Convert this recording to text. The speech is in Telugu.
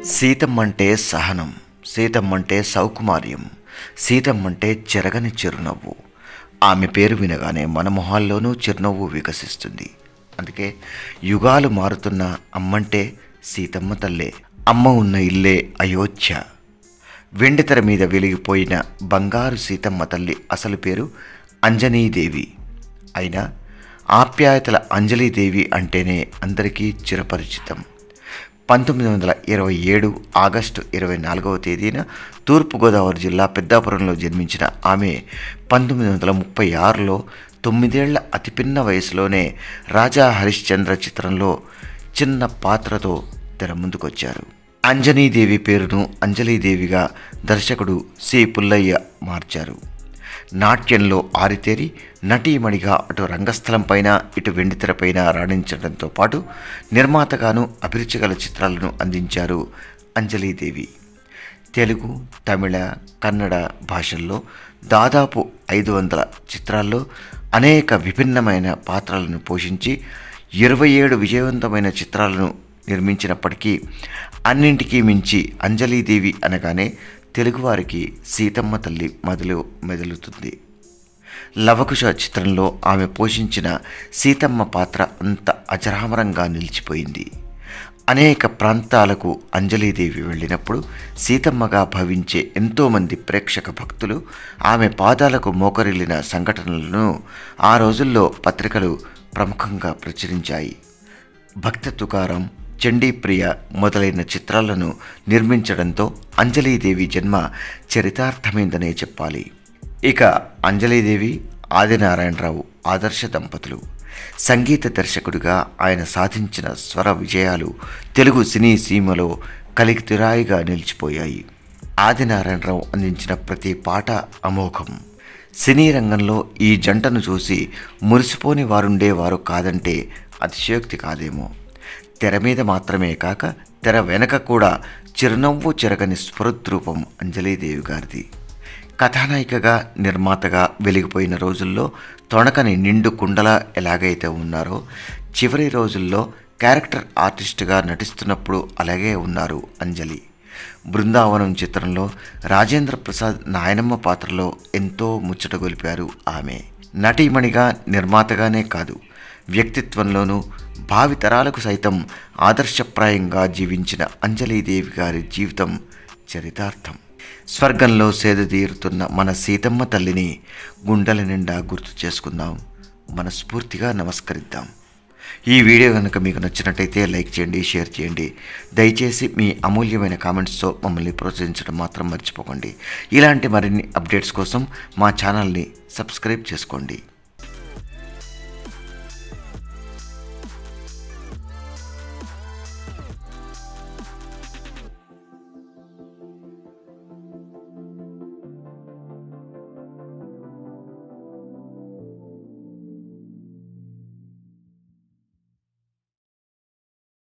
సీతమ్మంటే సహనం సీతమ్మంటే సౌకుమార్యం సీతమ్మంటే చెరగని చిరునవ్వు ఆమె పేరు వినగానే మన మొహాల్లోనూ చిరునవ్వు వికసిస్తుంది అందుకే యుగాలు మారుతున్న అమ్మంటే సీతమ్మ తల్లే అమ్మ ఉన్న ఇల్లే అయోధ్య వెండితెర మీద వెలిగిపోయిన బంగారు సీతమ్మ తల్లి అసలు పేరు అంజనీదేవి అయినా ఆప్యాయతల అంజలీదేవి అంటేనే అందరికీ చిరపరిచితం పంతొమ్మిది వందల ఇరవై ఏడు ఆగస్టు ఇరవై నాలుగవ తేదీన తూర్పుగోదావరి జిల్లా పెద్దాపురంలో జన్మించిన ఆమె పంతొమ్మిది వందల ముప్పై ఆరులో తొమ్మిదేళ్ల అతి పిన్న వయసులోనే రాజా హరిశ్చంద్ర చిత్రంలో చిన్న పాత్రతో తెర ముందుకొచ్చారు అంజనీదేవి పేరును అంజలీదేవిగా దర్శకుడు సి పుల్లయ్య మార్చారు నాట్యంలో ఆరితేరి నటీమణిగా అటు రంగస్థలంపైన ఇటు వెండితెరపైన రాణించడంతో పాటు నిర్మాతగాను అభిరుచి గల చిత్రాలను అందించారు అంజలీదేవి తెలుగు తమిళ కన్నడ భాషల్లో దాదాపు ఐదు వందల చిత్రాల్లో అనేక విభిన్నమైన పాత్రలను పోషించి ఇరవై ఏడు విజయవంతమైన చిత్రాలను నిర్మించినప్పటికీ అన్నింటికీ మించి అంజలీదేవి అనగానే తెలుగువారికి సీతమ్మ తల్లి మొదలు మెదులుతుంది లవకుశ చిత్రంలో ఆమె పోషించిన సీతమ్మ పాత్ర అంత అజరామరంగా నిలిచిపోయింది అనేక ప్రాంతాలకు అంజలీదేవి వెళ్ళినప్పుడు సీతమ్మగా భావించే ఎంతోమంది ప్రేక్షక భక్తులు ఆమె పాదాలకు మోకరిల్లిన సంఘటనలను ఆ రోజుల్లో పత్రికలు ప్రముఖంగా ప్రచురించాయి భక్త తుకారం చండీప్రియ మొదలైన చిత్రాలను నిర్మించడంతో అంజలీదేవి జన్మ చరితార్థమైందనే చెప్పాలి ఇక అంజలీదేవి ఆదినారాయణరావు ఆదర్శ దంపతులు సంగీత దర్శకుడిగా ఆయన సాధించిన స్వర విజయాలు తెలుగు సినీ సీమలో కలికితిరాయిగా నిలిచిపోయాయి ఆదినారాయణరావు అందించిన ప్రతి పాట అమోఘం సినీ రంగంలో ఈ జంటను చూసి మురిసిపోని వారుండేవారు కాదంటే అతిశయోక్తి కాదేమో తెర మీద మాత్రమే కాక తెర వెనక కూడా చిరునవ్వు చెరగని స్ఫురద్రూపం అంజలీదేవి గారిది కథానాయికగా నిర్మాతగా వెలిగిపోయిన రోజుల్లో తొణకని నిండు కుండల ఎలాగైతే ఉన్నారో చివరి రోజుల్లో క్యారెక్టర్ ఆర్టిస్టుగా నటిస్తున్నప్పుడు అలాగే ఉన్నారు అంజలి బృందావనం చిత్రంలో రాజేంద్ర ప్రసాద్ నాయనమ్మ పాత్రలో ఎంతో ముచ్చటగొలిపారు ఆమె నటీమణిగా నిర్మాతగానే కాదు వ్యక్తిత్వంలోనూ భావితరాలకు సైతం ఆదర్శప్రాయంగా జీవించిన అంజలీదేవి గారి జీవితం చరితార్థం స్వర్గంలో సేదతీరుతున్న మన సీతమ్మ తల్లిని గుండెల నిండా గుర్తు చేసుకుందాం మనస్ఫూర్తిగా నమస్కరిద్దాం ఈ వీడియో కనుక మీకు నచ్చినట్టయితే లైక్ చేయండి షేర్ చేయండి దయచేసి మీ అమూల్యమైన కామెంట్స్తో మమ్మల్ని ప్రోత్సహించడం మాత్రం మర్చిపోకండి ఇలాంటి మరిన్ని అప్డేట్స్ కోసం మా ఛానల్ని సబ్స్క్రైబ్ చేసుకోండి